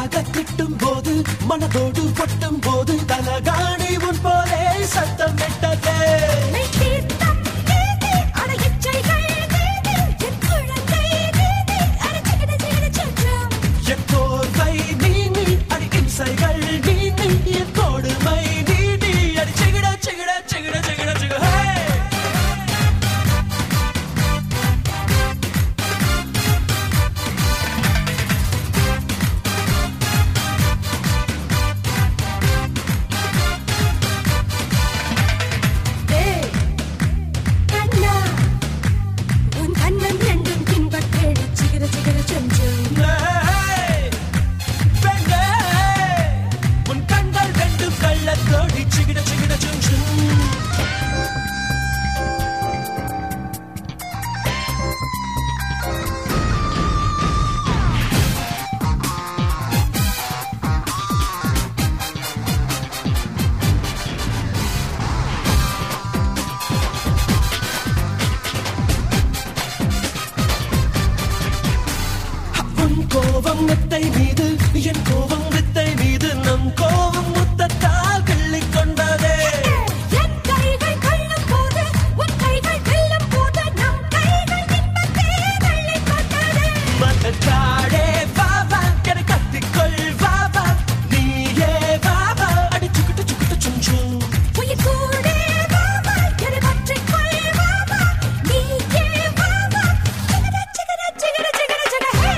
மெதுவாக திட்டும் போது மனதோடு கொட்டும் போது தலகாணி உன் போலே சத்தம் விட்டதே மெய் தீர்த்தம் தேதி, அட இச்சைகள் தேதி, என் குழந்தை தேதி, அட சிகிட சிகிட சச்சம். என் போர்வை நீ நீ அடி இம்சைகள் நீ நீ என் கொடுமை நீ நீ அடி சிகிட சிகிட சிகிட சிகிட சிகிட ஹே ஏய், கண்ணா, உன் கண்ணம் ரெண்டும் பின்பற் கேடு, சிகிட சிகிட சஞ்சம். ஏய், பெண்ணே, உன் கண்கள் ரெண்டும் கள்ளத்தோடி சிகிட சிகிட சும் சும் உன் கோபம் மெத்தை மீது என் கோபம் வித்தை மீது நம் கோபம் முத்தத்தால் கிள்ளிக் கொண்டதே என் கைகள் கொள்ளும் போது, உன் கைகள் வெல்லும் போது, நம் கைகள் இன்பத்தே தள்ளிக் கொண்டது. மனத்தாடே வாவா என கத்திக்கொள் வாவா நீயே வாவா அடி சுக்கிட்டு சுக்கிட்டு சும் சும் உயிர் கூடே வாவா, என்னை பற்றிக் கொள் வாவா, நீயே வாவா. சிகிட சிகிட சிகிட சிகிட சிகிட ஹே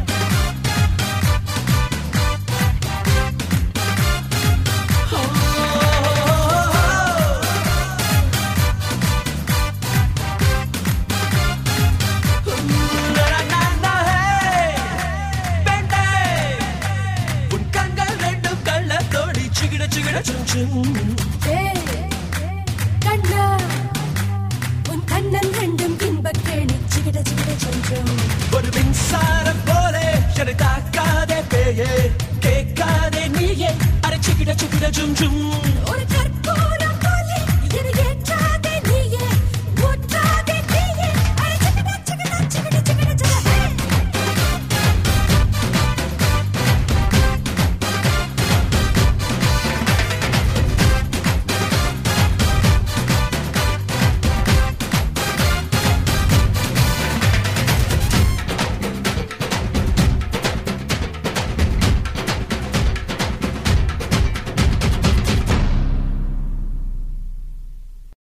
உன் கண்கள் ரெண்டும் கள்ளத்தோடி சிகிட சிகிட சும் சும் ஏய், கண்ணா, உன் கண்ணன் ரெண்டும் இன்பக் கேணி, சிகிட சிகிட சஞ்சம். ஒரு மின்சாரம் போலே என்னை தாக்காதே பேயே கேட்காதே நீயே அரை சிக்கிட சிக்கிட ஜும் ஜும் ஒரு